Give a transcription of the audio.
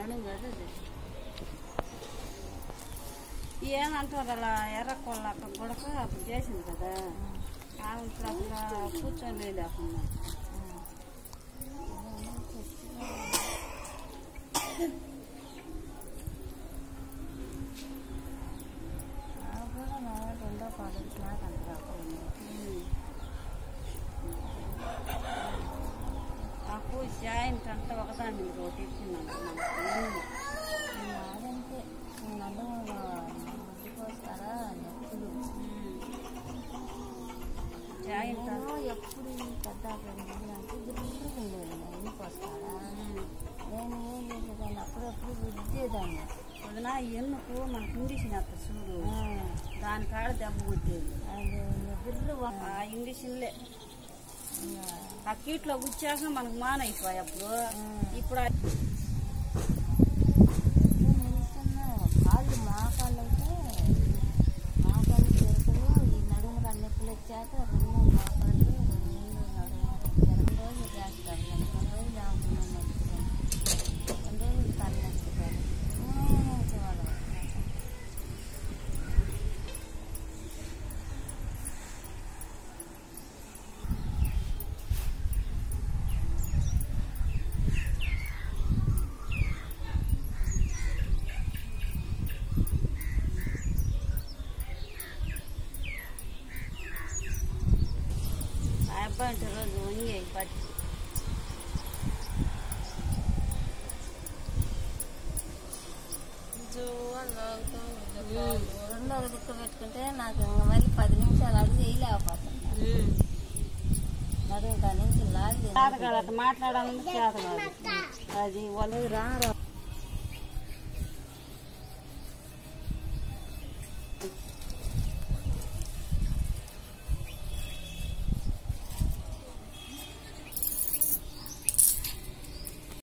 నడుము కదా అది ఏమంటారు అలా ఎర్ర కొల్ల అక్కడ కూడా అప్పుడు చేసింది కదా ఆమె ఇప్పుడు అసలు కూర్చొని లేకుండా నాకు కూడా నా రెండో కాలేజ్ నాకు అంత కాకుండా నాకు జాయింట్ అంతా ఒకదాని మీద ఒకటి ఇచ్చిందంట నాదంటే నడుము వస్తారా ఎప్పుడు జాయింట్ నేను ఎప్పుడు ఈ పెద్ద అంటే గిర్రు ఉండేది ఇంటికి వస్తారా నేను ఏం చేసేదాన్ని అప్పుడప్పుడు రుద్దేదాన్ని వదిన ఎన్నుకు మనకు ఇండిషన్ అత్త చూడు ఆ, దాని కాడ దెబ్బ కొట్టేది అది గిర్రు ఆ ఇండిషన్లే ఆ కీట్లో గుచ్చాక మనకు మానైపోయి అప్పుడు ఇప్పుడు ఆ- కాళ్ళు మా కాళ్ళు అయితే మా కాళ్ళు చేరుకుని ఈ నడుము కాళ్ళు నొప్పులు వచ్చాక రెండు మా కాళ్ళు రెండు నడుము రెండు రోజులు చేస్తారు రెండు రోజులు ఆపుతున్నాం రెండు రోజులు కాళ్ళు నచ్చుతారు వాళ్ళు ఆ అబ్బాయి అంటే రోజు వంగి పట్టి రెండో దిక్కు పెట్టుకుంటే నాకు ఇంక మళ్ళీ పది నిమిషాలు అడిగి చేయలేకపోతాను నడుము కాడి నుంచి లాగి చేత కాదు అట్లా మాట్లాడాలంటే చేత కాదు అది వాళ్ళు రా రా